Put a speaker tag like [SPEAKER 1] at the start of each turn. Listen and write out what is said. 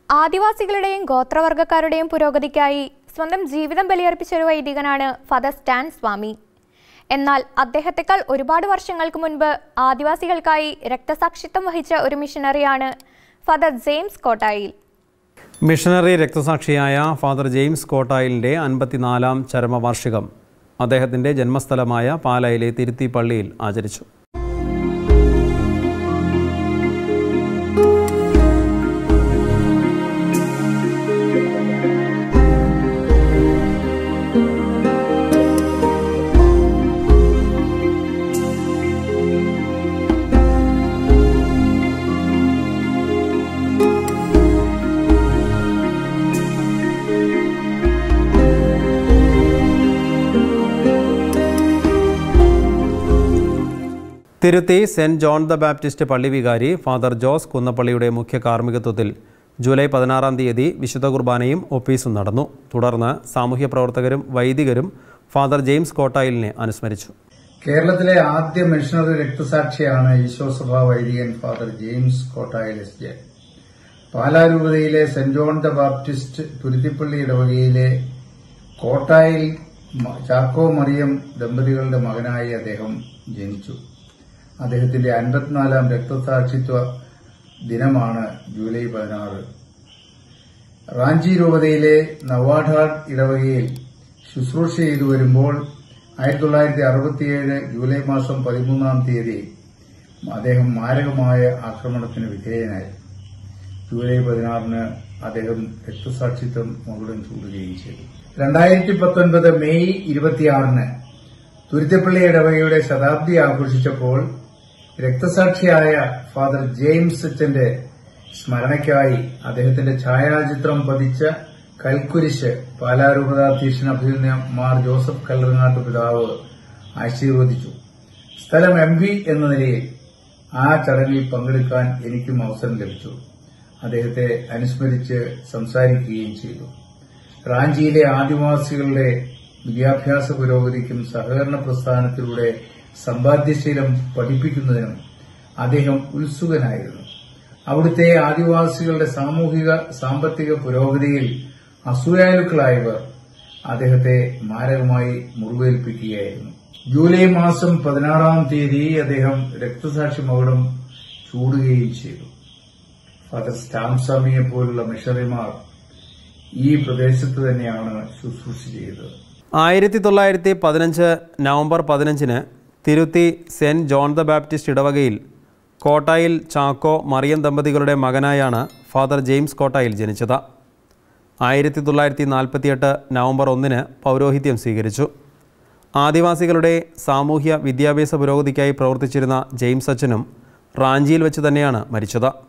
[SPEAKER 1] ആദിവാസികളുടെയും ഗോത്രവർഗക്കാരുടെയും പുരോഗതിക്കായി സ്വന്തം ജീവിതം ബലിയർപ്പിച്ച ഒരു വൈദികനാണ് ഫാദർ സ്റ്റാൻ സ്വാമി എന്നാൽ അദ്ദേഹത്തെക്കാൾ ഒരുപാട് വർഷങ്ങൾക്ക് മുൻപ് ആദിവാസികൾക്കായി രക്തസാക്ഷിത്വം വഹിച്ച ഒരു മിഷണറിയാണ് ഫാദർ ജെയിംസ് കോട്ടായിൽ
[SPEAKER 2] മിഷണറി രക്തസാക്ഷിയായ ഫാദർ ജെയിംസ് കോട്ടായിലിൻ്റെ അൻപത്തിനാലാം ചരമവാർഷികം അദ്ദേഹത്തിൻ്റെ ജന്മസ്ഥലമായ പാലായിലെ തിരുത്തി പള്ളിയിൽ ആചരിച്ചു തിരുത്തി സെൻറ് ജോൺ ദ ബാപ്റ്റിസ്റ്റ് പള്ളി വികാരി ഫാദർ ജോസ് കുന്നപ്പള്ളിയുടെ മുഖ്യ കാർമ്മികത്വത്തിൽ ജൂലൈ പതിനാറാം തീയതി വിശുദ്ധ കുർബാനയും ഒപ്പീസും നടന്നു തുടർന്ന് സാമൂഹ്യ പ്രവർത്തകരും വൈദികരും ഫാദർ ജെയിംസ് കോട്ടായിലിനെ അനുസ്മരിച്ചു
[SPEAKER 3] കേരളത്തിലെ ആദ്യ മിഷണറി രക്തസാക്ഷിയാണ് ഈശോസഭ വൈദികൻ father James Kottayil S J പാലാരൂപതയിലെ സെന്റ് ജോൺ ദ ബാപ്റ്റിസ്റ്റ് തുരുത്തിപ്പള്ളി ഇടവകയിലെ കോട്ടായിൽ മ- ചാക്കോ മറിയം ദമ്പതികളുടെ മകനായി അദ്ദേഹം ജനിച്ചു അദ്ദേഹത്തിന്റെ അൻപത്തിനാലാം രക്തസാക്ഷിത്വ ദിനമാണ് ജൂലൈ പതിനാറ് റാഞ്ചി രൂപതയിലെ നവാഡാഡ് ഇടവകയിൽ ശുശ്രൂഷ ചെയ്തു വരുമ്പോൾ ആയിരത്തി തൊള്ളായിരത്തി അറുപത്തിയേഴ് ജൂലൈ മാസം പതിമൂന്നാം തീയതി അദ്ദേഹം മാരകമായ ആക്രമണത്തിന് വിധേയനായി ജൂലൈ പതിനാറിന് അദ്ദേഹം രക്തസാക്ഷിത്വം മകുടം ചൂടുകയും ചെയ്തു രണ്ടായിരത്തി പത്തൊൻപത് മെയ് ഇരുപത്തിയാറിന് തുരുത്തപ്പള്ളി ഇടവകയുടെ ശതാബ്ദി ആഘോഷിച്ചപ്പോൾ രക്തസാക്ഷിയായ ഫാദർ ജെയിംസ് അച്ഛന്റെ സ്മരണയ്ക്കായി അദ്ദേഹത്തിന്റെ ഛായാചിത്രം പതിച്ച കൽക്കുരിശ് പാലാരൂപതാധ്യക്ഷൻ അഭിനന്ദ മാർ ജോസഫ് കല്ലറങ്ങാട്ട് പിതാവ് ആശീർവദിച്ചു സ്ഥലം എം പി എന്ന നിലയിൽ ആ ചടങ്ങിൽ പങ്കെടുക്കാൻ എനിക്കും അവസരം ലഭിച്ചു അദ്ദേഹത്തെ അനുസ്മരിച്ച് സംസാരിക്കുകയും ചെയ്തു റാഞ്ചിയിലെ ആദിവാസികളുടെ വിദ്യാഭ്യാസ പുരോഗതിക്കും സഹകരണ പ്രസ്ഥാനത്തിലൂടെ സമ്പാദ്യശീലം പഠിപ്പിക്കുന്നതിനും അദ്ദേഹം ഉത്സുകനായിരുന്നു അവിടുത്തെ ആദിവാസികളുടെ സാമൂഹിക സാമ്പത്തിക പുരോഗതിയിൽ അസൂയാലുക്കളായവർ അദ്ദേഹത്തെ മാരകമായി മുറിവേൽപ്പിക്കുകയായിരുന്നു ജൂലൈ മാസം പതിനാറാം തീയതി അദ്ദേഹം രക്തസാക്ഷി മകുടം ചൂടുകയും ചെയ്തു ഫാദർ സ്റ്റാംസ്വാമിയെ പോലുള്ള മിഷണറിമാർ ഈ പ്രദേശത്ത് തന്നെയാണ് ശുശ്രൂഷ ചെയ്തത്
[SPEAKER 2] ആയിരത്തി തൊള്ളായിരത്തി പതിനഞ്ച് നവംബർ പതിനഞ്ചിന് തിരുത്തി സെൻറ് ജോൺ ദ ബാപ്റ്റിസ്റ്റ് ഇടവകയിൽ കോട്ടായിൽ ചാക്കോ മറിയം ദമ്പതികളുടെ മകനായാണ് ഫാദർ ജെയിംസ് കോട്ടായിൽ ജനിച്ചത് ആയിരത്തി തൊള്ളായിരത്തി നാൽപ്പത്തിയെട്ട് നവംബർ ഒന്നിന് പൗരോഹിത്യം സ്വീകരിച്ചു ആദിവാസികളുടെ സാമൂഹ്യ വിദ്യാഭ്യാസ പുരോഗതിക്കായി പ്രവർത്തിച്ചിരുന്ന ജെയിംസ് അച്ഛനും റാഞ്ചിയിൽ വെച്ച് തന്നെയാണ് മരിച്ചത്